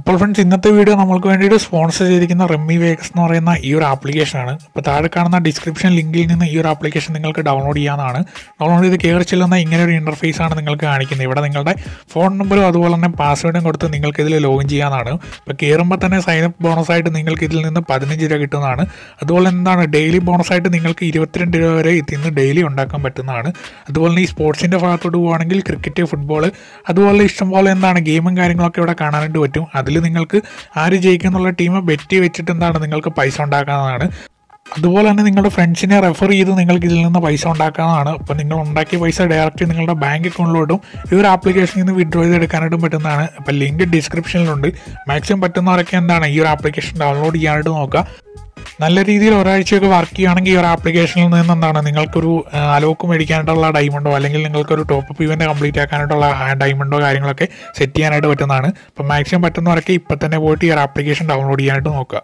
അപ്പോൾ ഫ്രണ്ട്സ് ഇന്നത്തെ വീഡിയോ നമ്മൾക്ക് വേണ്ടിയിട്ട് സ്പോൺസർ ചെയ്തിരിക്കുന്ന റെമ്മി വേക്സ് എന്ന് പറയുന്ന ഈ ഒരു ആപ്ലിക്കേഷനാണ് അപ്പോൾ താഴെ കാണുന്ന ഡിസ്ക്രിപ്ഷൻ ലിങ്കിൽ നിന്ന് ഈ ഒരു ആപ്ലിക്കേഷൻ നിങ്ങൾക്ക് ഡൗൺലോഡ് ചെയ്യാവുന്നതാണ് ഡൗൺലോഡ് ചെയ്ത് കയറി ചെല്ലുന്ന ഇങ്ങനെ ഒരു ഇൻ്റർഫേസ് ആണ് നിങ്ങൾക്ക് കാണിക്കുന്നത് ഇവിടെ നിങ്ങളുടെ ഫോൺ നമ്പറും അതുപോലെ തന്നെ പാസ്വേഡും കൊടുത്ത് നിങ്ങൾക്ക് ഇതിൽ ലോഗിൻ ചെയ്യാവുന്നതാണ് അപ്പോൾ കയറുമ്പോൾ തന്നെ സൈൻ അപ്പ് ബോണസായിട്ട് നിങ്ങൾക്ക് ഇതിൽ നിന്ന് പതിനഞ്ച് രൂപ കിട്ടുന്നതാണ് അതുപോലെ എന്താണ് ഡെയിലി ബോണസായിട്ട് നിങ്ങൾക്ക് ഇരുപത്തിരണ്ട് രൂപ വരെ ഇതിൽ നിന്ന് ഡെയിലി ഉണ്ടാക്കാൻ പറ്റുന്നതാണ് അതുപോലെ തന്നെ ഈ സ്പോർട്സിൻ്റെ ഭാഗത്തോട്ട് പോവുകയാണെങ്കിൽ ക്രിക്കറ്റ് ഫുട്ബോൾ അതുപോലെ ഇഷ്ടംപോലെ എന്താണ് ഗെയിമും കാര്യങ്ങളൊക്കെ ഇവിടെ കാണാനായിട്ട് പറ്റും അതിൽ നിങ്ങൾക്ക് ആര് ജയിക്കുന്നുള്ള ടീം ബെറ്റ് വെച്ചിട്ട് എന്താണ് നിങ്ങൾക്ക് പൈസ ഉണ്ടാക്കാവുന്നതാണ് അതുപോലെ തന്നെ നിങ്ങളുടെ ഫ്രണ്ട്സിനെ റെഫർ ചെയ്ത് നിങ്ങൾക്ക് ഇതിൽ നിന്ന് പൈസ ഉണ്ടാക്കാവുന്നതാണ് അപ്പോൾ നിങ്ങൾ ഉണ്ടാക്കിയ പൈസ ഡയറക്റ്റ് നിങ്ങളുടെ ബാങ്ക് അക്കൗണ്ടിലോട്ടും ഈ ഒരു ആപ്ലിക്കേഷനിൽ നിന്ന് വിഡ്രോ ചെയ്തെടുക്കാനായിട്ടും പറ്റുന്നതാണ് അപ്പോൾ ലിങ്ക് ഡിസ്ക്രിപ്ഷനിലുണ്ട് മാക്സിമം പറ്റുന്നവരൊക്കെ എന്താണ് ഈ ഒരു ആപ്ലിക്കേഷൻ ഡൗൺലോഡ് ചെയ്യാനായിട്ട് നോക്കുക നല്ല രീതിയിൽ ഒരാഴ്ചയൊക്കെ വർക്ക് ചെയ്യുകയാണെങ്കിൽ ഈ ഒരു ആപ്ലിക്കേഷനിൽ നിന്ന് എന്താണ് നിങ്ങൾക്കൊരു ആ, അലോക്ക് മേടിക്കാനായിട്ടുള്ള ഡയമണ്ടോ അല്ലെങ്കിൽ നിങ്ങൾക്കൊരു ടോപ്പ് ഇവൻ്റ് കംപ്ലീറ്റ് ആക്കാനായിട്ടുള്ള ഡയമണ്ടോ കാര്യങ്ങളൊക്കെ സെറ്റ് ചെയ്യാനായിട്ട് പറ്റുന്നതാണ് അപ്പോൾ മാക്സിമം പറ്റുന്നവരൊക്കെ ഇപ്പം തന്നെ പോയിട്ട് ഈ ഒരു ആപ്ലിക്കേഷൻ ഡൗൺലോഡ് ചെയ്യാനായിട്ട് നോക്കുക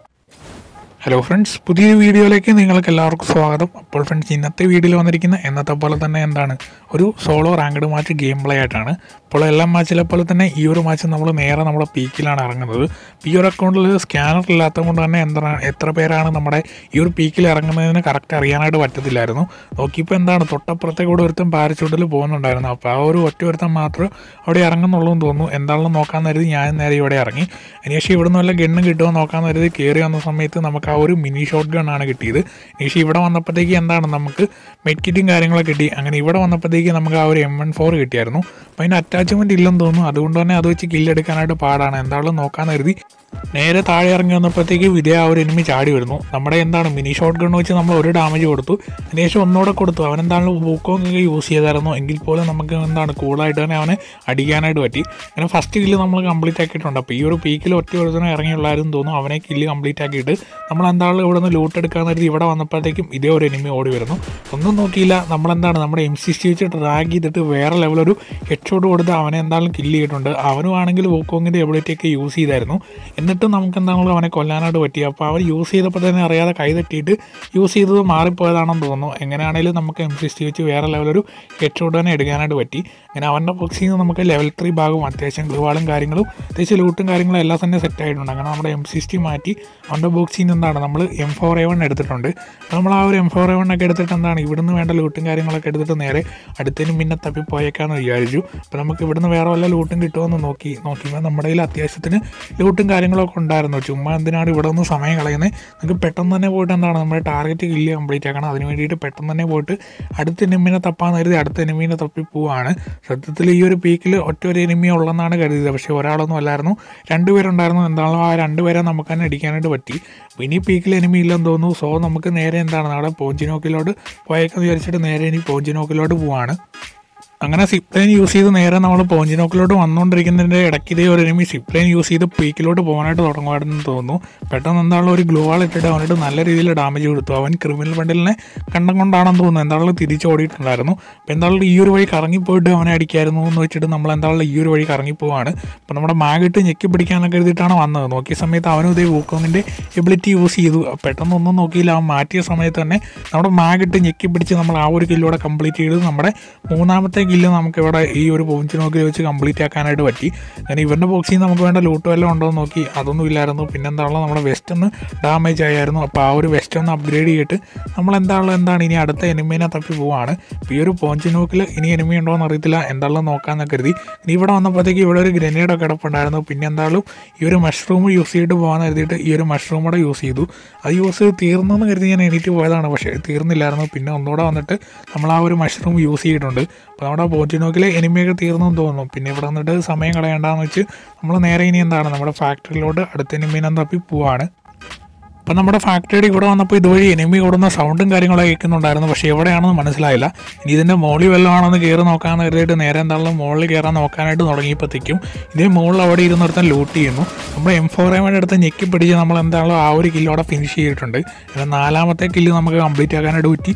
ഹലോ ഫ്രണ്ട്സ് പുതിയൊരു വീഡിയോയിലേക്ക് നിങ്ങൾക്ക് എല്ലാവർക്കും സ്വാഗതം അപ്പോൾ ഫ്രണ്ട്സ് ഇന്നത്തെ വീഡിയോയിൽ വന്നിരിക്കുന്ന എന്നത്തെ പോലെ തന്നെ എന്താണ് ഒരു solo ranked match game play ആയിട്ടാണ് ഇപ്പോൾ എല്ലാ മാച്ചിലെ പോലെ തന്നെ ഈ ഒരു മാച്ച് നമ്മൾ നേരെ നമ്മുടെ പീക്കിലാണ് ഇറങ്ങുന്നത് ഈ ഒരു അക്കൗണ്ടിൽ സ്കാനർ ഇല്ലാത്തത് കൊണ്ട് തന്നെ എന്താണ് എത്ര പേരാണ് നമ്മുടെ ഈ ഒരു പീക്കിൽ ഇറങ്ങുന്നതിന് കറക്റ്റ് അറിയാനായിട്ട് പറ്റത്തില്ലായിരുന്നു നോക്കിയപ്പോൾ എന്താണ് തൊട്ടപ്പുറത്തെ കൂടെ ഒരുത്തൻ പാരച്ചൂട്ടിൽ പോകുന്നുണ്ടായിരുന്നു അപ്പോൾ ആ ഒരു ഒറ്റ ഒരുത്തൻ മാത്രം അവിടെ ഇറങ്ങുന്നുള്ളൂ എന്ന് തോന്നുന്നു എന്താണെന്ന് നോക്കാൻ കരുതി ഞാൻ നേരെ ഇവിടെ ഇറങ്ങി അതിനുശേഷം ഇവിടുന്ന് വല്ല ഗണ്ണ് കിട്ടുമോ നോക്കാൻ കരുതി കയറി വന്ന സമയത്ത് നമുക്ക് ആ ഒരു മിനി ഷോട്ട് ഗണ്ണാണ് കിട്ടിയത് അതിനുശേഷം ഇവിടെ വന്നപ്പോഴത്തേക്ക് എന്താണ് നമുക്ക് മെഡ് കിറ്റും കാര്യങ്ങളൊക്കെ കിട്ടി അങ്ങനെ ഇവിടെ വന്നപ്പോഴത്തേക്ക് നമുക്ക് ആ ഒരു എം വൺ ഫോർ കിട്ടിയായിരുന്നു അപ്പോൾ അതിന് അറ്റാച്ച്മെൻറ്റ് ഇല്ലെന്ന് തോന്നുന്നു അതുകൊണ്ട് തന്നെ അത് വെച്ച് കില്ലെടുക്കാനായിട്ട് പാടാണ് എന്താണെന്ന് നോക്കാൻ കരുതി നേരെ താഴെ ഇറങ്ങി വന്നപ്പോഴത്തേക്ക് ഇതേ ആ ഒരു എനിമി ചാടി വരുന്നു നമ്മുടെ എന്താണ് മിനി ഷോട്ട് ഗൺ വെച്ച് നമ്മൾ ഒരു ഡാമേജ് കൊടുത്തു അതിനുശേഷം ഒന്നുകൂടെ കൊടുത്തു അവൻ എന്താണ് ബൂക്കോങ്ങൊക്കെ യൂസ് ചെയ്തായിരുന്നു എങ്കിൽ പോലും നമുക്ക് എന്താണ് കൂളായിട്ട് തന്നെ അവനെ അടിക്കാനായിട്ട് പറ്റി അങ്ങനെ ഫസ്റ്റ് കില്ല് നമ്മൾ കംപ്ലീറ്റ് ആക്കിയിട്ടുണ്ട് അപ്പോൾ ഈ ഒരു പീക്കിൽ ഒറ്റ ഒരുത്തനെ ഇറങ്ങിയുള്ളായിരുന്നു തോന്നുന്നു അവനെ കില്ല് കംപ്ലീറ്റ് ആക്കിയിട്ട് നമ്മൾ എന്താണ് ഇവിടെ നിന്ന് ലൂട്ട് എടുക്കാന്ന് കരുതി ഇവിടെ വന്നപ്പോഴത്തേക്കും ഇതേ ഒരു എനിമി ഓടി വരുന്നു ഒന്നും നോക്കിയില്ല നമ്മളെന്താണ് നമ്മുടെ എം സി സി വെച്ച് ഡ്രാഗ് ചെയ്തിട്ട് വേറെ ലെവലൊരു ഹെഡ് ഷോട്ട് കൊടുത്ത് അവനെ എന്തായാലും കില്ല് ചെയ്തിട്ടുണ്ട് അവനും ആണെങ്കിൽ വോക്കോങ്ങിൻ്റെ എബിലിറ്റി ഒക്കെ യൂസ് ചെയ്തായിരുന്നു എന്നിട്ട് നമുക്ക് എന്താണെങ്കിലും അവനെ കൊല്ലാനായിട്ട് പറ്റി അപ്പോൾ അവൻ യൂസ് ചെയ്തപ്പോൾ തന്നെ അറിയാതെ കൈ തട്ടിയിട്ട് യൂസ് ചെയ്തത് മാറിപ്പോയതാണെന്ന് തോന്നുന്നു എങ്ങനെയാണെങ്കിലും നമുക്ക് എം സിക്സ്റ്റി വെച്ച് വേറെ ലെവലൊരു ഹെഡ് ഷോട്ട് തന്നെ എടുക്കാനായിട്ട് പറ്റി അങ്ങനെ അവൻ്റെ ബോക്സിൽ നിന്ന് നമുക്ക് ലെവൽ ത്രീ ഭാഗം അത്യാവശ്യം ഗ്ലൂവാളും കാര്യങ്ങളും അത്യാവശ്യം ലൂട്ടും കാര്യങ്ങളും എല്ലാം തന്നെ സെറ്റ് ആയിട്ടുണ്ട് അങ്ങനെ നമ്മുടെ എം സിക്സ്റ്റി മാറ്റി അവൻ്റെ ബോക്സിൽ നിന്ന് എന്താണ് നമ്മൾ എം ഫോർ എ വൺ എടുത്തിട്ടുണ്ട് അപ്പോൾ നമ്മൾ ആ ഒരു എം ഫോർ എ വൺ ഒക്കെ എടുത്തിട്ട് എന്താണ് ഇവിടുന്ന് വേണ്ട ലൂട്ടും കാര്യങ്ങളൊക്കെ എടുത്തിട്ട് നേരെ അടുത്തതിന് പിന്നെ തപ്പിപ്പോയേക്കാന്ന് വിചാരിച്ചു അപ്പോൾ നമുക്ക് ഇവിടുന്ന് വേറെ വല്ല ലൂട്ടും കിട്ടുമെന്ന് നോക്കി നോക്കിയപ്പോൾ നമ്മുടെ കയ്യിൽ അത്യാവശ്യത്തിന് ലൂട്ടും കാര്യങ്ങളൊക്കെ ഉണ്ടായിരുന്നു ചുമ്മാ എന്തിനാണ് ഇവിടെ നിന്ന് സമയം കളയുന്നത് നമുക്ക് പെട്ടെന്ന് തന്നെ പോയിട്ട് എന്താണ് നമ്മുടെ ടാർഗറ്റ് കില്ല് കംപ്ലീറ്റ് ആക്കണം അതിന് വേണ്ടിയിട്ട് പെട്ടെന്ന് തന്നെ പോയിട്ട് അടുത്ത എനിമിനെ തപ്പാന്ന് കരുതി അടുത്ത എനിമിനെ തപ്പി പോവാണ് സത്യത്തിൽ ഈ ഒരു പീക്കിൽ ഒറ്റ ഒരു എനിമി ഉള്ളെന്നാണ് കരുതിയത് പക്ഷേ ഒരാളൊന്നും അല്ലായിരുന്നു രണ്ടുപേരുണ്ടായിരുന്നു എന്താണല്ലോ ആ രണ്ടുപേരെ നമുക്ക് തന്നെ അടിക്കാനായിട്ട് പറ്റി അപ്പോൾ ഇനി പീക്കിൽ എനിമി ഇല്ലെന്ന് തോന്നുന്നു സോ നമുക്ക് നേരെ എന്താണ് നമ്മുടെ പോഞ്ചിനോക്കിലോട്ട് പോയേക്കെന്ന് വിചാരിച്ചിട്ട് നേരെ ഇനി പോഞ്ചിനോക്കിലോട്ട് പോവാണ് അങ്ങനെ സിപ്ലൈൻ യൂസ് ചെയ്ത് നേരെ നമ്മൾ പോഞ്ചിനോക്കിലോട്ട് വന്നുകൊണ്ടിരിക്കുന്നതിൻ്റെ ഇടയ്ക്ക് ഇതേ ഒരു എനിമി സിപ്ലൈൻ യൂസ് ചെയ്ത് പീക്കിലോട്ട് പോകാനായിട്ട് തുടങ്ങുമായിരുന്നു തോന്നുന്നു പെട്ടെന്ന് എന്താണല്ലോ ഒരു ഗ്ലൂ വാൾ ഇട്ടിട്ട് അവനായിട്ട് നല്ല രീതിയിൽ ഡാമേജ് കൊടുത്തു അവൻ ക്രിമിനൽ ബണ്ടിലിനെ കണ്ടം കൊണ്ടാണെന്ന് തോന്നുന്നു എന്താണല്ലോ തിരിച്ചോടിയിട്ടുണ്ടായിരുന്നു അപ്പോൾ എന്താണല്ലോ ഈ ഒരു വഴി കറങ്ങിപ്പോയിട്ട് അവനെ അടിക്കായിരുന്നു എന്ന് വെച്ചിട്ട് നമ്മൾ എന്താണല്ലോ ഈ ഒരു വഴി കറങ്ങിപ്പോവാണ് അപ്പോൾ നമ്മുടെ മാഗിട്ട് ഞെക്കി പിടിക്കാനൊക്കെ എഴുതിയിട്ടാണ് വന്നത് നോക്കിയ സമയത്ത് അവനും ഇതേ വൂക്കോങ്ങിൻ്റെ എബിലിറ്റി യൂസ് ചെയ്തു പെട്ടെന്ന് ഒന്നും നോക്കിയില്ല അവൻ മാറ്റിയ സമയത്ത് തന്നെ നമ്മുടെ മാഗിട്ട് ഞെക്കി പിടിച്ച് നമ്മൾ ആ ഒരു കില്ലോടെ കംപ്ലീറ്റ് ചെയ്ത് നമ്മുടെ മൂന്നാമത്തെ കില്ല് നമുക്ക് ഇവിടെ ഈ ഒരു പോയിന്റ് നോക്കി വെച്ച് കംപ്ലീറ്റ് ആക്കാനായിട്ട് പറ്റി അങ്ങനെ ഇവരുടെ ബോക്സിൽ നിന്ന് നമുക്ക് വേണ്ട ലൂട്ട് വല്ലതും ഉണ്ടോ എന്ന് നോക്കി അതൊന്നും ഇല്ലായിരുന്നു പിന്നെ എന്താണല്ലോ നമ്മുടെ വെസ്റ്റ് ഒന്ന് ഡാമേജ് ആയിരുന്നു അപ്പോൾ ആ ഒരു വെസ്റ്റ് ഒന്ന് അപ്ഗ്രേഡ് ചെയ്തിട്ട് നമ്മൾ എന്താണല്ലോ എന്താണ് ഇനി അടുത്ത എനിമീനെ തപ്പി പോവാണ് അപ്പോൾ ഈ ഒരു പോഞ്ച് നോക്കിൽ ഇനി എനിമി ഉണ്ടോ എന്ന് അറിയത്തില്ല എന്താണല്ലോ നോക്കാമെന്ന് കരുതി ഇനി ഇവിടെ വന്നപ്പോഴത്തേക്ക് ഇവിടെ ഒരു ഗ്രനേഡൊക്കെ കിടപ്പുണ്ടായിരുന്നു പിന്നെ എന്തായാലും ഈ ഒരു മഷ്റൂം യൂസ് ചെയ്തിട്ട് പോകാൻ കരുതിയിട്ട് ഈ ഒരു മഷ്റൂം കൂടെ യൂസ് ചെയ്തു അത് യൂസ് ചെയ്ത് തീർന്നെന്ന് കരുതി ഞാൻ എണീറ്റ് പോയതാണ് പക്ഷേ തീർന്നില്ലായിരുന്നു പിന്നെ ഒന്നുകൂടെ വന്നിട്ട് നമ്മൾ ആ ഒരു മഷ്റൂം യൂസ് ചെയ്തിട്ടുണ്ട് അപ്പോൾ നമ്മുടെ പോർച്ചുനോക്കിലെ എനിമിയൊക്കെ തീർന്നെന്ന് തോന്നുന്നു പിന്നെ ഇവിടെ വന്നിട്ട് സമയം കളയണ്ടെന്ന് വെച്ച് നമ്മൾ നേരെ ഇനി എന്താണ് നമ്മുടെ ഫാക്ടറിയിലോട്ട് അടുത്ത എനിമീനെ തപ്പി പോവാണ് അപ്പം നമ്മുടെ ഫാക്ടറിയുടെ ഇവിടെ വന്നപ്പോൾ ഇതുവഴി എനിമി ഓടുന്ന സൗണ്ടും കാര്യങ്ങളൊക്കെ കേൾക്കുന്നുണ്ടായിരുന്നു പക്ഷേ എവിടെയാണെന്ന് മനസ്സിലായില്ല ഇനി ഇതിൻ്റെ മോളിൽ വല്ലതാണെന്ന് കയറി നോക്കാമെന്ന് കരുതിയിട്ട് നേരെ എന്തായാലും മുകളിൽ കയറാൻ നോക്കാനായിട്ട് തുടങ്ങിയപ്പോഴത്തേക്കും ഇതേ മുകളിൽ അവിടെ ഇരുന്നിടത്ത് ലൂട്ട് ചെയ്യുന്നു നമ്മൾ എം ഫോർ എമ്മിൻ്റെ അടുത്ത് ഞെക്കി പിടിച്ച് നമ്മൾ എന്താണല്ലോ ആ ഒരു കില്ലോടെ ഫിനിഷ് ചെയ്തിട്ടുണ്ട് പിന്നെ നാലാമത്തെ കില്ല് നമുക്ക് കംപ്ലീറ്റ് ആക്കാനായിട്ട് പറ്റി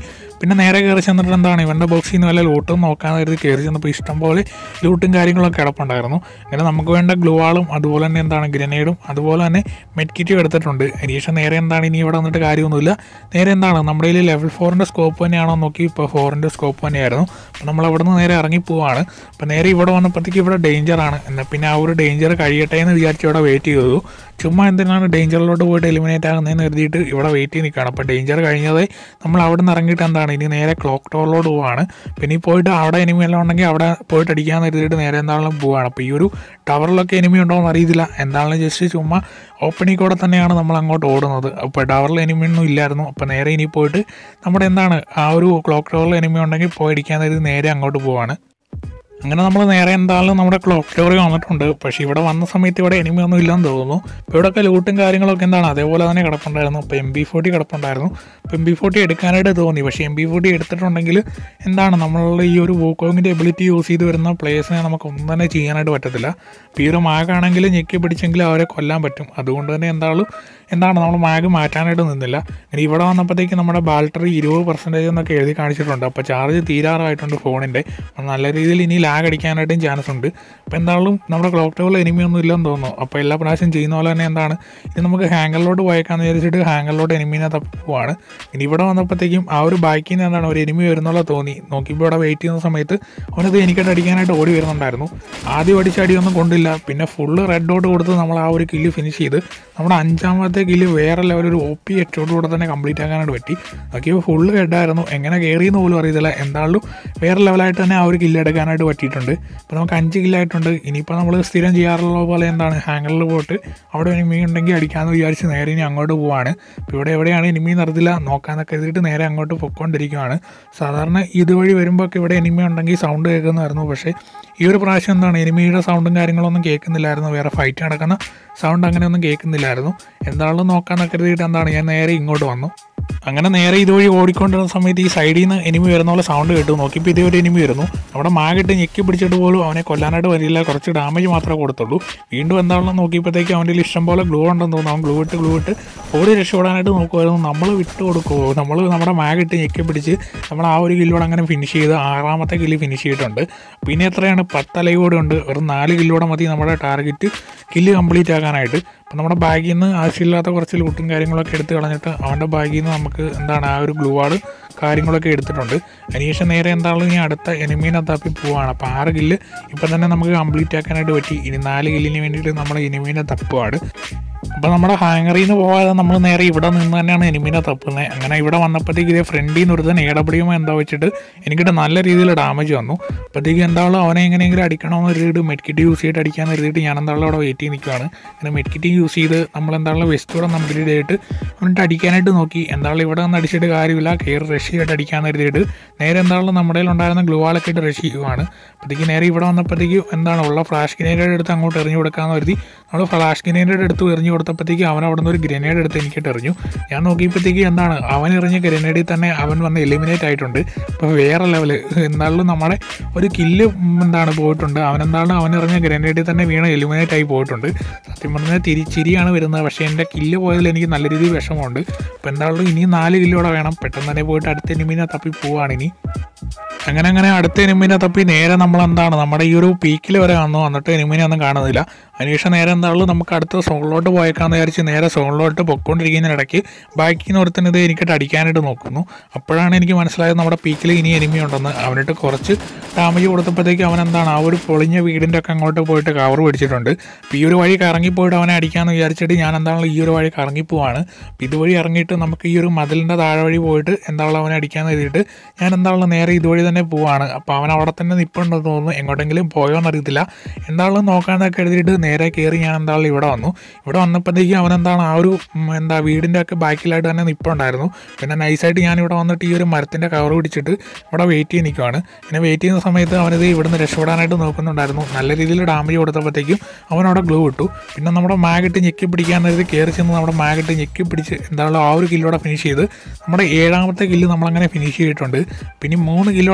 പിന്നെ നേരെ കയറി ചെന്നിട്ട് എന്താണ് ഇവൻ്റെ ബോക്സിൽ നിന്ന് വല്ല ലൂട്ടും നോക്കാൻ കരുതി കയറി ചെന്നപ്പോൾ ഇഷ്ടംപോലെ ലൂട്ടും കാര്യങ്ങളൊക്കെ കിടപ്പുണ്ടായിരുന്നു അങ്ങനെ നമുക്ക് വേണ്ട ഗ്ലൂവാളും അതുപോലെ തന്നെ എന്താണ് ഗ്രനേഡും അതുപോലെ തന്നെ മെഡ്കിറ്റും എടുത്തിട്ടുണ്ട് അതിനുശേഷം നേരെ എന്താണ് ഇനി ഇവിടെ വന്നിട്ട് കാര്യമൊന്നുമില്ല നേരെ എന്താണ് നമ്മുടെ കയ്യിൽ ലെവൽ ഫോറിൻ്റെ സ്കോപ്പ് തന്നെയാണോ നോക്കി ഇപ്പോൾ ഫോറിൻ്റെ സ്കോപ്പ് തന്നെയായിരുന്നു അപ്പോൾ നമ്മൾ അവിടെ നിന്ന് നേരെ ഇറങ്ങി പോവാണ് അപ്പോൾ നേരെ ഇവിടെ വന്നപ്പോഴത്തേക്ക് ഇവിടെ ഡേഞ്ചറാണ് എന്നാൽ പിന്നെ ആ ഒരു ഡേഞ്ചർ കഴിയട്ടെ എന്ന് വിചാരിച്ച് ഇവിടെ വെയിറ്റ് ചെയ്തു ചുമ്മാ എന്തിനാണ് ഡേഞ്ചറിലോട്ട് പോയിട്ട് എലിമിനേറ്റ് ആകുന്നതെന്ന് കരുതിയിട്ട് ഇവിടെ വെയിറ്റ് ചെയ്ത് നിൽക്കുകയാണ് അപ്പോൾ ഡേഞ്ചർ കഴിഞ്ഞതേ നമ്മൾ അവിടെ നിന്ന് ഇറങ്ങിയിട്ട് എന്താണ് ഇനി നേരെ ക്ലോക്ക് ടവറിലോട്ട് പോവാണ് പിന്നെ ഈ പോയിട്ട് അവിടെ എനിമി എല്ലാം ഉണ്ടെങ്കിൽ അവിടെ പോയിട്ട് അടിക്കാമെന്ന് കരുതിയിട്ട് നേരെ എന്താണെങ്കിലും പോവാണ് അപ്പോൾ ഈ ഒരു ടവറിലൊക്കെ എനിമി ഉണ്ടോ എന്ന് അറിയത്തില്ല എന്താണെങ്കിലും ജസ്റ്റ് ചുമ്മാ ഓപ്പണിൽ കൂടെ തന്നെയാണ് നമ്മൾ അങ്ങോട്ട് ഓടുന്നത് അപ്പോൾ ടവറിൽ എനിമി ഒന്നും ഇല്ലായിരുന്നു അപ്പോൾ നേരെ ഇനി പോയിട്ട് നമ്മുടെ എന്താണ് ആ ഒരു ക്ലോക്ക് ടവറിൽ എനിമി ഉണ്ടെങ്കിൽ പോയി അടിക്കാമെന്ന് കരുതി നേരെ അങ്ങോട്ട് പോവാണ് അങ്ങനെ നമ്മൾ നേരെ എന്തായാലും നമ്മുടെ ക്ലോക്ക് ടവറിൽ വന്നിട്ടുണ്ട് പക്ഷേ ഇവിടെ വന്ന സമയത്ത് ഇവിടെ എനിമി ഒന്നും ഇല്ലെന്ന് തോന്നുന്നു ഇപ്പോൾ ഇവിടെയൊക്കെ ലൂട്ടും കാര്യങ്ങളൊക്കെ എന്താണ് അതേപോലെ തന്നെ കിടപ്പുണ്ടായിരുന്നു ഇപ്പോൾ എം ബി ഫോർട്ടി കിടപ്പുണ്ടായിരുന്നു അപ്പോൾ എം ബി ഫോർട്ടി എടുക്കാനായിട്ട് തോന്നി പക്ഷേ എം ബി ഫോർട്ടി എടുത്തിട്ടുണ്ടെങ്കിൽ എന്താണ് നമ്മളുടെ ഈ ഒരു വോക്കോങ്ങിൻ്റെ എബിലിറ്റി യൂസ് ചെയ്ത് വരുന്ന പ്ലേയേഴ്സിനെ നമുക്ക് ഒന്നും തന്നെ ചെയ്യാനായിട്ട് പറ്റത്തില്ല ഇപ്പോൾ ഈ ഒരു മാഗാണെങ്കിൽ ഞെക്കി പിടിച്ചെങ്കിൽ അവരെ കൊല്ലാൻ പറ്റും അതുകൊണ്ട് തന്നെ എന്തായാലും എന്താണ് നമ്മൾ മാഗ് മാറ്റാനായിട്ട് നിന്നില്ല ഇനി ഇവിടെ വന്നപ്പോഴത്തേക്ക് നമ്മുടെ ബാറ്ററി ഇരുപത് പെർസെൻറ്റേജ് എന്നൊക്കെ എഴുതി കാണിച്ചിട്ടുണ്ട് അപ്പോൾ ചാർജ് തീരാറായിട്ടുണ്ട് ഫോണിൻ്റെ അപ്പോൾ നല്ല രീതിയിൽ ഇനി ലാഗ് അടിക്കാനായിട്ടും ചാൻസ് ഉണ്ട് അപ്പോൾ എന്തായാലും നമ്മുടെ ക്ലോക്ക് ടവറിൽ എനിമി ഒന്നും ഇല്ലെന്ന് തോന്നുന്നു അപ്പോൾ എല്ലാ പ്രാവശ്യം ചെയ്യുന്ന പോലെ തന്നെ എന്താണ് ഇനി നമുക്ക് ഹാങ്കറിലോട്ട് പോയേക്കാന്ന് വിചാരിച്ചിട്ട് ഹാങ്കറിലോട്ട് എനിമീനെ തപ്പി പോവാണ് ഇനി ഇവിടെ വന്നപ്പോഴത്തേക്കും ആ ഒരു ബാക്കിൽ നിന്ന് എന്താണ് ഒരു എനിമി വരുന്നുള്ള തോന്നി നോക്കിയപ്പോൾ ഇവിടെ വെയിറ്റ് ചെയ്യുന്ന സമയത്ത് അവനത് എനിക്കിട്ട് അടിക്കാനായിട്ട് ഓടി വരുന്നുണ്ടായിരുന്നു ആദ്യം അടിച്ച അടിയൊന്നും കൊണ്ടില്ല പിന്നെ ഫുള്ള് റെഡ് ഡോട്ട് കൊടുത്ത് നമ്മൾ ആ ഒരു കില്ല് ഫിനിഷ് ചെയ്ത് നമ്മുടെ അഞ്ചാമത്തെ കില്ല് വേറെ ലെവൽ ഒരു ഒ പി എട്ടോട് കൂടെ തന്നെ കംപ്ലീറ്റ് ആക്കാനായിട്ട് പറ്റി നോക്കിയപ്പോൾ ഫുള്ള് ഹെഡായിരുന്നു എങ്ങനെ കയറിയെന്ന് പോലും അറിയത്തില്ല എന്തായാലും വേറെ ലെവലായിട്ട് തന്നെ ആ ഒരു കില്ല് എടുക്കാനായിട്ട് പറ്റിയിട്ടുണ്ട് ഇപ്പോൾ നമുക്ക് അഞ്ച് കില്ലായിട്ടുണ്ട് ഇനിയിപ്പോൾ നമ്മൾ സ്ഥിരം ചെയ്യാറുള്ള പോലെ എന്താണ് ഹാങ്ങറിൽ പോയിട്ട് അവിടെ എനിമി ഉണ്ടെങ്കിൽ അടിക്കാമെന്ന് വിചാരിച്ച് നേരെ ഇനി അങ്ങോട്ട് പോവാണ് ഇപ്പോൾ ഇവിടെ എവിടെയാണ് എനിമി നടത്തില്ല നോക്കാന്നൊക്കെ എഴുതിയിട്ട് നേരെ അങ്ങോട്ട് പൊയ്ക്കൊണ്ടിരിക്കുകയാണ് സാധാരണ ഇതുവഴി വരുമ്പോൾ ഒക്കെ ഇവിടെ എനിമി ഉണ്ടെങ്കിൽ സൗണ്ട് കേൾക്കുന്നതായിരുന്നു പക്ഷേ ഈ ഒരു പ്രാവശ്യം എന്താണ് എനിമിയുടെ സൗണ്ടും കാര്യങ്ങളൊന്നും കേൾക്കുന്നില്ലായിരുന്നു വേറെ ഫൈറ്റ് നടക്കുന്ന സൗണ്ട് അങ്ങനെയൊന്നും കേൾക്കുന്നില്ലായിരുന്നു എന്താണെന്ന് നോക്കാന്നൊക്കെ കരുതിയിട്ട് എന്താണ് ഞാൻ നേരെ ഇങ്ങോട്ട് വന്നു അങ്ങനെ നേരെ ഇതുവഴി ഓടിക്കൊണ്ടിരുന്ന സമയത്ത് ഈ സൈഡിൽ നിന്ന് എനിമി വരുന്ന പോലെ സൗണ്ട് കേട്ടു നോക്കിയപ്പോൾ ഇതേ ഒരു എനിമി വരുന്നു അവിടെ മാഗിട്ട് ഞെക്കി പിടിച്ചിട്ട് പോലും അവനെ കൊല്ലാനായിട്ട് വരില്ല കുറച്ച് ഡാമേജ് മാത്രമേ കൊടുത്തുള്ളൂ വീണ്ടും എന്താണെന്ന് നോക്കിയപ്പോഴത്തേക്ക് അവൻ്റെ ഇഷ്ടം പോലെ ഗ്ലൂ ഉണ്ടെന്ന് തോന്നുന്നു അവൻ ഗ്ലൂ ഇട്ട് ഗ്ലൂ ഇട്ട് ഓടി രക്ഷപ്പെടാനായിട്ട് നോക്കുമായിരുന്നു നമ്മൾ വിട്ട് കൊടുക്കുമോ നമ്മൾ നമ്മുടെ മാഗിട്ട് ഞെക്കി പിടിച്ച് നമ്മൾ ആ ഒരു കില്ലോടെ അങ്ങനെ ഫിനിഷ് ചെയ്ത് ആറാമത്തെ കില്ല് ഫിനിഷ് ചെയ്തിട്ടുണ്ട് പിന്നെ എത്രയാണ് പത്തലയും കൂടെ ഉണ്ട് വെറും നാല് കില്ലോടെ മതി നമ്മുടെ ടാർഗറ്റ് കില്ല് കംപ്ലീറ്റ് ആക്കാനായിട്ട് അപ്പം നമ്മുടെ ബാഗിൽ നിന്ന് ആവശ്യമില്ലാത്ത കുറച്ച് ലൂട്ടും കാര്യങ്ങളൊക്കെ എടുത്ത് കളഞ്ഞിട്ട് അവൻ്റെ ബാഗിൽ നിന്ന് നമുക്ക് എന്താണ് ആ ഒരു ഗ്ലൂ വാർഡ് കാര്യങ്ങളൊക്കെ എടുത്തിട്ടുണ്ട് അതിനുശേഷം നേരെ എന്താണെങ്കിലും ഇനി അടുത്ത എനിമീനെ തപ്പി പോവാണ് അപ്പോൾ ആറ് കില്ല് ഇപ്പം തന്നെ നമുക്ക് കംപ്ലീറ്റ് ആക്കാനായിട്ട് പറ്റി ഇനി നാല് കില്ലിന് വേണ്ടിയിട്ട് നമ്മൾ എനിമീനെ തപ്പുവാണ് അപ്പോൾ നമ്മുടെ ഹാങ്ങറിൽ നിന്ന് പോകാതെ നമ്മൾ നേരെ ഇവിടെ നിന്ന് തന്നെയാണ് എനിമീനെ തപ്പുന്നത് അങ്ങനെ ഇവിടെ വന്നപ്പോഴത്തേക്ക് ഇതേ ഫ്രണ്ടിൽ നിന്ന് ഒരുത്തൻ ഏടപടിയുമോ എന്താ വെച്ചിട്ട് എനിക്കിട്ട് നല്ല രീതിയിൽ ഡാമേജ് വന്നു അപ്പോഴത്തേക്ക് എന്താണല്ലോ അവനെ എങ്ങനെയെങ്കിലും അടിക്കണമെന്ന് കരുതിയിട്ട് മെഡ്കിറ്റ് യൂസ് ചെയ്തിട്ട് അടിക്കാമെന്ന് കരുതിയിട്ട് ഞാൻ എന്താണല്ലോ അവിടെ വെയിറ്റ് ചെയ്ത് നിൽക്കുകയാണ് അങ്ങനെ മെഡ്കിറ്റ് യൂസ് ചെയ്ത് നമ്മൾ എന്താണല്ലോ വെസ്റ്റ് കൂടെ കംപ്ലീറ്റ് ചെയ്തിട്ട് അവനിട്ട് അടിക്കാനായിട്ട് നോക്കി എന്താണല്ലോ ഇവിടെ നിന്ന് അടിച്ചിട്ട് കാര്യമില്ല കയറി റഷ് ചെയ്തിട്ട് അടിക്കാമെന്ന് കരുതിയിട്ട് നേരെ എന്താണല്ലോ നമ്മുടെ കയ്യിൽ ഉണ്ടായിരുന്ന ഗ്ലൂവാളൊക്കെ ഇട്ട് റഷ് ചെയ്യുവാണ് അപ്പോഴത്തേക്ക് നേരെ ഇവിടെ വന്നപ്പോഴത്തേക്ക് എന്താണ് ഉള്ള ഫ്ലാഷ് ഗ്രനേഡ് എടുത്ത് അങ്ങോട്ട് എറിഞ്ഞു കൊടുക്കാമെന്ന് കരുതി നമ്മൾ ഫ്ലാഷ് ഗ്രനേഡ് എടുത്ത് എറിഞ്ഞു കൊടുത്തപ്പോഴത്തേക്ക് അവൻ അവിടെ നിന്ന് ഒരു ഗ്രനേഡ് എടുത്ത് എനിക്കിട്ട് എറിഞ്ഞു ഞാൻ നോക്കിയപ്പോഴത്തേക്ക് എന്താണ് അവൻ എറിഞ്ഞ ഗ്രനേഡിൽ തന്നെ അവൻ വന്ന് എലിമിനേറ്റ് ആയിട്ടുണ്ട് അപ്പോൾ വേറെ ലെവൽ എന്തായാലും നമ്മുടെ ഒരു കില്ല് എന്താണ് പോയിട്ടുണ്ട് അവൻ എന്താണ് അവൻ എറിഞ്ഞ ഗ്രനേഡിൽ തന്നെ വീണ് എലിമിനേറ്റ് ആയി പോയിട്ടുണ്ട് സത്യം പറഞ്ഞാൽ തിരിച്ചിരിയാണ് വരുന്നത് പക്ഷേ എൻ്റെ കില്ല് പോയതിൽ എനിക്ക് നല്ല രീതിയിൽ വിഷമമുണ്ട് അപ്പോൾ എന്തായാലും ഇനി നാല് കില്ലോടെ വേണം പെട്ടെന്ന് തന്നെ പോയിട്ട് അടുത്ത എനിമിനെ തപ്പി പോവാണ് ഇനി അങ്ങനെ അങ്ങനെ അടുത്ത എനിമിനെ തപ്പി നേരെ നമ്മൾ എന്താണ് നമ്മുടെ ഈ ഒരു പീക്കിൽ വരെ വന്നു വന്നിട്ട് എനിമിനെ ഒന്നും കാണുന്നില്ല അതിനുശേഷം നേരെ എന്താണല്ലോ നമുക്ക് അടുത്ത സോണിലോട്ട് പോയേക്കാന്ന് വിചാരിച്ച് നേരെ സോണിലോട്ട് പൊയ്ക്കൊണ്ടിരിക്കുന്നതിനിടയ്ക്ക് ബാക്കിൽ നിന്ന് ഒരുത്തൻ ഇത് എനിക്കിട്ട് അടിക്കാനായിട്ട് നോക്കുന്നു അപ്പോഴാണ് എനിക്ക് മനസ്സിലായത് നമ്മുടെ പീക്കിൽ ഇനി എനിമി ഉണ്ടെന്ന് അവനിട്ട് കുറച്ച് ഡാമേജ് കൊടുത്തപ്പോഴത്തേക്ക് അവൻ എന്താണ് ആ ഒരു പൊളിഞ്ഞ വീടിൻ്റെ ഒക്കെ അങ്ങോട്ട് പോയിട്ട് കവർ പിടിച്ചിട്ടുണ്ട് അപ്പോൾ ഈ ഒരു വഴി കറങ്ങിപ്പോയിട്ട് അവനെ അടിക്കാമെന്ന് വിചാരിച്ചിട്ട് ഞാൻ എന്താണല്ലോ ഈ ഒരു വഴി കറങ്ങിപ്പോവാണ് അപ്പോൾ ഇതുവഴി ഇറങ്ങിയിട്ട് നമുക്ക് ഈ ഒരു മതിലിൻ്റെ താഴെ വഴി പോയിട്ട് എന്താണല്ലോ അവനെ അടിക്കാമെന്ന് കരുതിയിട്ട് ഞാൻ എന്താണല്ലോ നേരെ ഇതുവഴി തന്നെ പോവാണ് അപ്പോൾ അവൻ അവിടെ തന്നെ നിൽപ്പുണ്ടെന്ന് തോന്നുന്നു എങ്ങോട്ടെങ്കിലും പോയോ എന്നറിയത്തില്ല എന്താണെന്ന് നോക്കാമെന്നൊക്കെ എഴുതിയിട്ട് നേരെ കയറി ഞാൻ എന്താണല്ലോ ഇവിടെ വന്നു ഇവിടെ വന്നപ്പോഴത്തേക്കും അവൻ എന്താണ് ആ ഒരു ഉം, എന്താ വീടിൻ്റെ ഒക്കെ ബാക്കിലായിട്ട് തന്നെ നിൽപ്പുണ്ടായിരുന്നു പിന്നെ നൈസായിട്ട് ഞാൻ ഇവിടെ വന്നിട്ട് ഈ ഒരു മരത്തിൻ്റെ കവർ പിടിച്ചിട്ട് ഇവിടെ വെയിറ്റ് ചെയ്ത് നിൽക്കുവാണ് പിന്നെ വെയിറ്റ് ചെയ്യുന്ന സമയത്ത് അവനിത് ഇവിടുന്ന് രക്ഷപ്പെടാനായിട്ട് നോക്കുന്നുണ്ടായിരുന്നു നല്ല രീതിയിൽ ഡാമേജ് കൊടുത്തപ്പോഴത്തേക്കും അവൻ അവിടെ ഗ്ലൂ ഇട്ടു പിന്നെ നമ്മുടെ മാഗിട്ട് ഞെക്കി പിടിക്കാനായിട്ട് കയറി ചെന്ന് നമ്മുടെ മാഗിട്ട് ഞെക്കി പിടിച്ച് എന്താണല്ലോ ആ ഒരു കില്ലോടെ ഫിനിഷ് ചെയ്ത് നമ്മുടെ ഏഴാമത്തെ കില്ല് നമ്മളങ്ങനെ ഫിനിഷ് ചെയ്തിട്ടുണ്ട് പിന്നെ മൂന്ന് കില്ലോടെ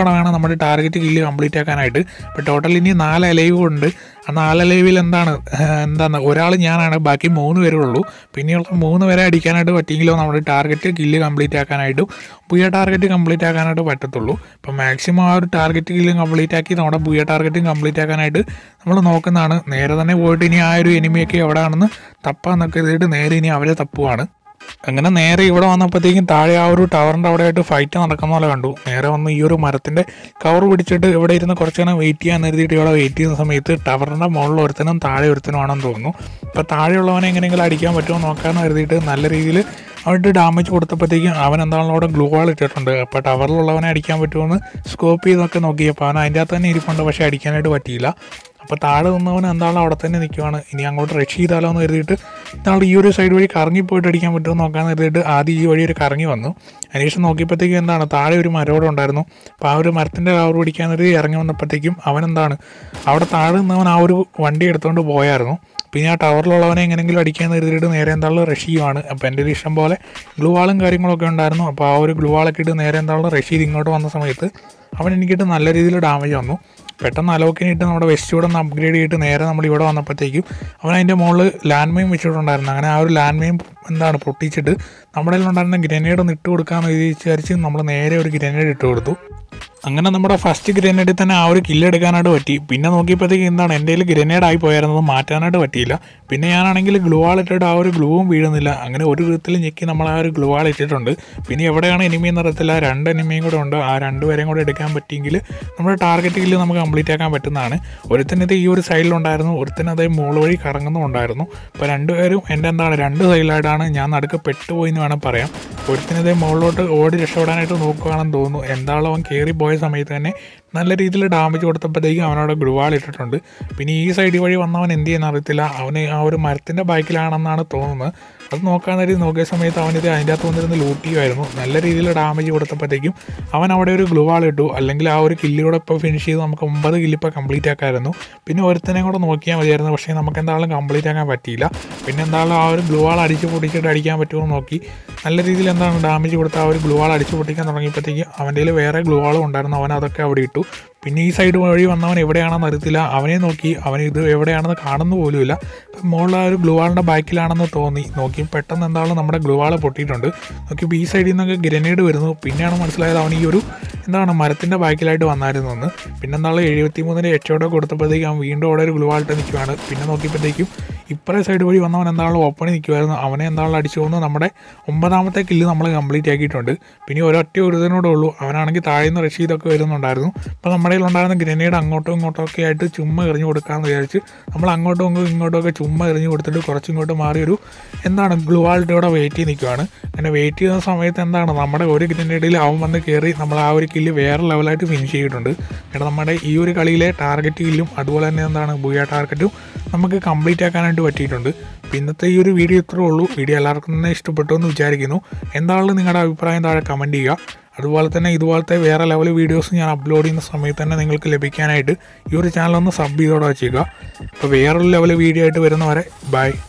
കൂടെ വേണം നമ്മുടെ ടാർഗറ്റ് കില്ല് കംപ്ലീറ്റ് ആക്കാനായിട്ട് ഇപ്പോൾ ടോട്ടൽ ഇനി നാല് അലൈവ് ഉണ്ട് ആ നാല് അലൈവിൽ എന്താണ് ഏഹ്, എന്താണ് ഒരാൾ ഞാനാണ് ബാക്കി മൂന്ന് പേരേ ഉള്ളൂ പിന്നെയുള്ള മൂന്ന് പേരെ അടിക്കാനായിട്ട് പറ്റിയെങ്കിലോ നമ്മുടെ ടാർഗറ്റ് കില്ല് കംപ്ലീറ്റ് ആക്കാനായിട്ടും പുതിയ ടാർഗറ്റ് കംപ്ലീറ്റ് ആക്കാനായിട്ട് പറ്റത്തുള്ളൂ അപ്പോൾ മാക്സിമം ആ ഒരു ടാർഗറ്റ് കില്ലും കംപ്ലീറ്റ് ആക്കി നമ്മുടെ പുതിയ ടാർഗറ്റും കംപ്ലീറ്റ് ആക്കാനായിട്ട് നമ്മൾ നോക്കുന്നതാണ് നേരെ തന്നെ പോയിട്ട് ഇനി ആ ഒരു എനിമിയൊക്കെ എവിടെയാണെന്ന് തപ്പാന്നൊക്കെ എഴുതിയിട്ട് നേരെ ഇനി അവരെ തപ്പുവാണ് അങ്ങനെ നേരെ ഇവിടെ വന്നപ്പോഴത്തേക്കും താഴെ ആ ഒരു ടവറിൻ്റെ അവിടെ ആയിട്ട് ഫൈറ്റ് നടക്കുന്ന പോലെ കണ്ടു നേരെ വന്ന് ഈ ഒരു മരത്തിൻ്റെ കവർ പിടിച്ചിട്ട് ഇവിടെ ഇരുന്ന് കുറച്ച് നേരം വെയിറ്റ് ചെയ്യാൻ എഴുതിയിട്ട് ഇവിടെ വെയിറ്റ് ചെയ്യുന്ന സമയത്ത് ടവറിൻ്റെ മുകളിൽ ഒരുത്തനും താഴെ ഒരുത്തനുമാണെന്ന് തോന്നുന്നു അപ്പോൾ താഴെയുള്ളവനെ എങ്ങനെയെങ്കിലും അടിക്കാൻ പറ്റുമോ നോക്കാമെന്ന് കരുതിയിട്ട് നല്ല രീതിയിൽ അവരുടെ ഡാമേജ് കൊടുത്തപ്പോഴത്തേക്കും അവൻ എന്താണല്ലോ അവിടെ ഗ്ലൂ വാൾ ഇട്ടിട്ടുണ്ട് അപ്പോൾ ടവറിലുള്ളവനെ അടിക്കാൻ പറ്റുമെന്ന് സ്കോപ്പ് ചെയ്തൊക്കെ നോക്കിയപ്പോൾ അവൻ അതിൻ്റെ അകത്ത് തന്നെ ഇരിപ്പുണ്ട് പക്ഷേ അടിക്കാനായിട്ട് പറ്റിയില്ല അപ്പോൾ താഴെ നിന്നവൻ എന്താണോ അവിടെ തന്നെ നിൽക്കുവാണ് ഇനി അങ്ങോട്ട് റഷ് ചെയ്താലോ എന്ന് കരുതിയിട്ട് ഇതാൾ ഈ ഒരു സൈഡ് വഴി കറങ്ങി പോയിട്ട് അടിക്കാൻ പറ്റുമോ എന്ന് നോക്കാമെന്ന് കരുതിയിട്ട് ആദ്യം ഈ വഴി ഒരു കറങ്ങി വന്നു അതിനുശേഷം നോക്കിയപ്പോഴത്തേക്കും എന്താണ് താഴെ ഒരു മരോടെ ഉണ്ടായിരുന്നു അപ്പോൾ ആ ഒരു മരത്തിൻ്റെ കവർ പിടിക്കാൻ കരുതി ഇറങ്ങി വന്നപ്പോഴത്തേക്കും അവൻ എന്താണ് അവിടെ താഴെ നിന്നവൻ ആ ഒരു വണ്ടി എടുത്തുകൊണ്ട് പോയായിരുന്നു പിന്നെ ആ ടവറിലുള്ളവനെ എങ്ങനെയെങ്കിലും അടിക്കാൻ കരുതിയിട്ട് നേരെ എന്താണല്ലോ റഷ് ചെയ്യുവാണ് അപ്പോൾ എൻ്റെ ഒരു ഇഷ്ടം പോലെ ഗ്ലൂ വാളും കാര്യങ്ങളൊക്കെ ഉണ്ടായിരുന്നു അപ്പോൾ ആ ഒരു ഗ്ലൂ വാളൊക്കെ ഇട്ട് നേരെ എന്താണല്ലോ റഷ് ചെയ്ത് ഇങ്ങോട്ട് വന്ന സമയത്ത് അവൻ എനിക്കിട്ട് നല്ല രീതിയിൽ ഡാമേജ് വന്നു പെട്ടെന്ന് അലോക്കിനിട്ട് നമ്മുടെ വെസ്റ്റ് കൂടെ ഒന്ന് അപ്ഗ്രേഡ് ചെയ്തിട്ട് നേരെ നമ്മൾ ഇവിടെ വന്നപ്പോഴത്തേക്കും അവൻ അതിൻ്റെ മുകളിൽ ലാൻഡ് മൈൻ വെച്ചിട്ടുണ്ടായിരുന്നു അങ്ങനെ ആ ഒരു ലാൻഡ് മൈൻ എന്താണ് പൊട്ടിച്ചിട്ട് നമ്മുടെ കയ്യിലുണ്ടായിരുന്ന ഗ്രനേഡ് ഒന്ന് ഇട്ട് കൊടുക്കാമെന്ന് വിചാരിച്ച് നമ്മൾ നേരെ ഒരു ഗ്രനേഡ് ഇട്ട് കൊടുത്തു അങ്ങനെ നമ്മുടെ ഫസ്റ്റ് ഗ്രനേഡിൽ തന്നെ ആ ഒരു കില്ല് എടുക്കാനായിട്ട് പറ്റി പിന്നെ നോക്കിയപ്പോഴത്തേക്ക് എന്താണ് എൻ്റെ കയ്യിൽ ഗ്രനേഡ് ആയി പോയായിരുന്നത് മാറ്റാനായിട്ട് പറ്റിയില്ല പിന്നെ ഞാനാണെങ്കിൽ ഗ്ലൂ വാൾ ഇട്ടിട്ട് ആ ഒരു ഗ്ലൂവും വീഴുന്നില്ല അങ്ങനെ ഒരു വിധത്തിൽ ഞെക്കി നമ്മൾ ആ ഒരു ഗ്ലൂ വാൾ ഇട്ടിട്ടുണ്ട് പിന്നെ എവിടെയാണ് എനിമി എന്ന് അറിയത്തില്ല രണ്ട് എനിമിയും കൂടെ ഉണ്ട് ആ രണ്ടുപേരെയും കൂടെ എടുക്കാൻ പറ്റിയെങ്കിൽ നമ്മുടെ ടാർഗറ്റ് കില്ല് നമുക്ക് കംപ്ലീറ്റ് ആക്കാൻ പറ്റുന്നതാണ് ഒരുത്തനത് ഈ ഒരു സൈഡിലുണ്ടായിരുന്നു ഒരുത്തനത് മുകൾ വഴി കറങ്ങുന്നുണ്ടായിരുന്നു അപ്പോൾ രണ്ടുപേരും എൻ്റെ എന്താണ് രണ്ട് സൈഡിലായിട്ടാണ് ഞാൻ നടുക്ക് പെട്ടുപോയി എന്ന് വേണം പറയാം ഒരുത്തനത് മുകളിലോട്ട് ഓടി രക്ഷപ്പെടാനായിട്ട് നോക്കുകയാണെന്ന് തോന്നുന്നു എന്താണോ അവൻ കയറി പോയ സമയത്ത് തന്നെ നല്ല രീതിയിൽ ഡാമേജ് കൊടുത്തപ്പോഴത്തേക്കും അവനവിടെ ഗ്ലുവാൾ ഇട്ടിട്ടുണ്ട് പിന്നെ ഈ സൈഡ് വഴി വന്നവൻ എന്ത് ചെയ്യുന്ന അറിയത്തില്ല അവന് ആ ഒരു മരത്തിൻ്റെ ബാക്കിലാണെന്നാണ് തോന്നുന്നത് അത് നോക്കാൻ നേരം നോക്കിയ സമയത്ത് അവനിത് അതിൻ്റെ അകത്ത് വന്നിരുന്ന് ലൂട്ട് ചെയ്യുമായിരുന്നു നല്ല രീതിയിൽ ഡാമേജ് കൊടുത്തപ്പോഴത്തേക്കും അവൻ അവിടെ ഒരു ഗ്ലുവാൾ ഇട്ടു അല്ലെങ്കിൽ ആ ഒരു കില്ല് കൂടെ ഇപ്പോൾ ഫിനിഷ് ചെയ്ത് നമുക്ക് ഒമ്പത് കില്ല് ഇപ്പോൾ കംപ്ലീറ്റ് ആക്കാമായിരുന്നു പിന്നെ ഒരുത്തനെയും കൂടെ നോക്കിയാൽ മതിയായിരുന്നു പക്ഷേ നമുക്ക് എന്തായാലും കംപ്ലീറ്റ് ആക്കാൻ പറ്റിയില്ല പിന്നെ എന്തായാലും ആ ഒരു ഗ്ലുവാൾ അടിച്ച് പൊട്ടിച്ചിട്ട് അടിക്കാൻ പറ്റുമോ എന്ന് നോക്കി നല്ല രീതിയിൽ എന്താണ് ഡാമേജ് കൊടുത്ത് ആ ഒരു ഗ്ലുവാൾ അടിച്ച് പൊട്ടിക്കാൻ തുടങ്ങിയപ്പോഴത്തേക്ക് അവൻ്റെ കയ്യിൽ വേറെ ഗ്ലുവാളും ഉണ്ടായിരുന്നു അവൻ അതൊക്കെ അവിടെ ഇട്ടു പിന്നെ ഈ സൈഡ് വഴി വന്നവൻ എവിടെയാണെന്ന് അറിയത്തില്ല അവനെ നോക്കി അവൻ ഇത് എവിടെയാണെന്ന് കാണുന്നു പോലുമില്ല അപ്പം മുകളിൽ ആ ഒരു ഗ്ലുവാളിൻ്റെ ബാക്കിലാണെന്ന് തോന്നി നോക്കി പെട്ടെന്ന് എന്താണ് നമ്മുടെ ഗ്ലുവാൾ പൊട്ടിയിട്ടുണ്ട് നോക്കിയപ്പോൾ ഈ സൈഡിൽ നിന്നൊക്കെ ഗ്രനേഡ് വരുന്നു പിന്നെയാണ് മനസ്സിലായത് അവൻ ഈ ഒരു എന്താണ് മരത്തിൻ്റെ ബാക്കിലായിട്ട് വന്നായിരുന്നു എന്ന് പിന്നെ എന്താണ് എഴുപത്തി മൂന്നിൻ്റെ എച്ചോടെ കൊടുത്തപ്പോഴത്തേക്കും അവൻ വീണ്ടും അവിടെ ഒരു ഗ്ലുവാളിട്ട് നിൽക്കുവാണ് പിന്നെ നോക്കിയപ്പോഴത്തേക്കും ഇപ്പറേ സൈഡ് വഴി വന്നവൻ എന്താണല്ലോ ഓപ്പണിൽ നിൽക്കുമായിരുന്നു അവനെ എന്താണല്ലോ അടിച്ചു പോകുന്നത് നമ്മുടെ ഒമ്പതാമത്തെ കില്ല് നമ്മൾ കംപ്ലീറ്റ് ആക്കിയിട്ടുണ്ട് പിന്നെ ഒരൊറ്റ ഒരുതനോടെ ഉള്ളൂ അവനാണെങ്കിൽ താഴെ നിന്ന് റഷീദൊക്കെ വരുന്നുണ്ടായിരുന്നു അപ്പോൾ നമ്മുടെ കയ്യിലുണ്ടായിരുന്ന ഗ്രനേഡ് അങ്ങോട്ടും ഇങ്ങോട്ടും ഒക്കെ ആയിട്ട് ചുമ്മാ എറിഞ്ഞു കൊടുക്കാമെന്ന് വിചാരിച്ച് നമ്മൾ അങ്ങോട്ടും ഇങ്ങോട്ടും ഇങ്ങോട്ടും ഒക്കെ ചുമ്മാ എറിഞ്ഞു കൊടുത്തിട്ട് കുറച്ചിങ്ങോട്ട് മാറി ഒരു എന്താണ് ഗ്ലുവാളിൻ്റെ ഇവിടെ വെയിറ്റ് ചെയ്ത് നിൽക്കുവാണ് അങ്ങനെ വെയിറ്റ് ചെയ്യുന്ന സമയത്ത് എന്താണ് നമ്മുടെ ഒരു ഗ്രനേഡിൽ അവൻ വന്ന് കയറി നമ്മൾ ആ ഒരു കില്ല് വേറെ ലെവലായിട്ട് ഫിനിഷ് ചെയ്തിട്ടുണ്ട് കാരണം നമ്മുടെ ഈ ഒരു കളിയിലെ ടാർഗറ്റ് കില്ലും അതുപോലെ തന്നെ എന്താണ് ബുയ ടാർഗറ്റും നമുക്ക് കംപ്ലീറ്റ് ആക്കാനായിട്ട് പറ്റിയിട്ടുണ്ട് അപ്പോൾ ഇന്നത്തെ ഈ ഒരു വീഡിയോ ഇത്രേ ഉള്ളൂ വീഡിയോ എല്ലാവർക്കും തന്നെ ഇഷ്ടപ്പെട്ടു എന്ന് വിചാരിക്കുന്നു എന്താണ് നിങ്ങളുടെ അഭിപ്രായം താഴെ കമൻറ്റ് ചെയ്യുക അതുപോലെ തന്നെ ഇതുപോലത്തെ വേറെ ലെവൽ വീഡിയോസ് ഞാൻ അപ്ലോഡ് ചെയ്യുന്ന സമയത്ത് തന്നെ നിങ്ങൾക്ക് ലഭിക്കാനായിട്ട് ഈ ഒരു ചാനൽ ഒന്ന് സബ് ചെയ്തോടെ വെച്ചേക്കുക അപ്പോൾ വേറൊരു ലെവൽ വീഡിയോ ആയിട്ട് വരുന്നവരെ ബൈ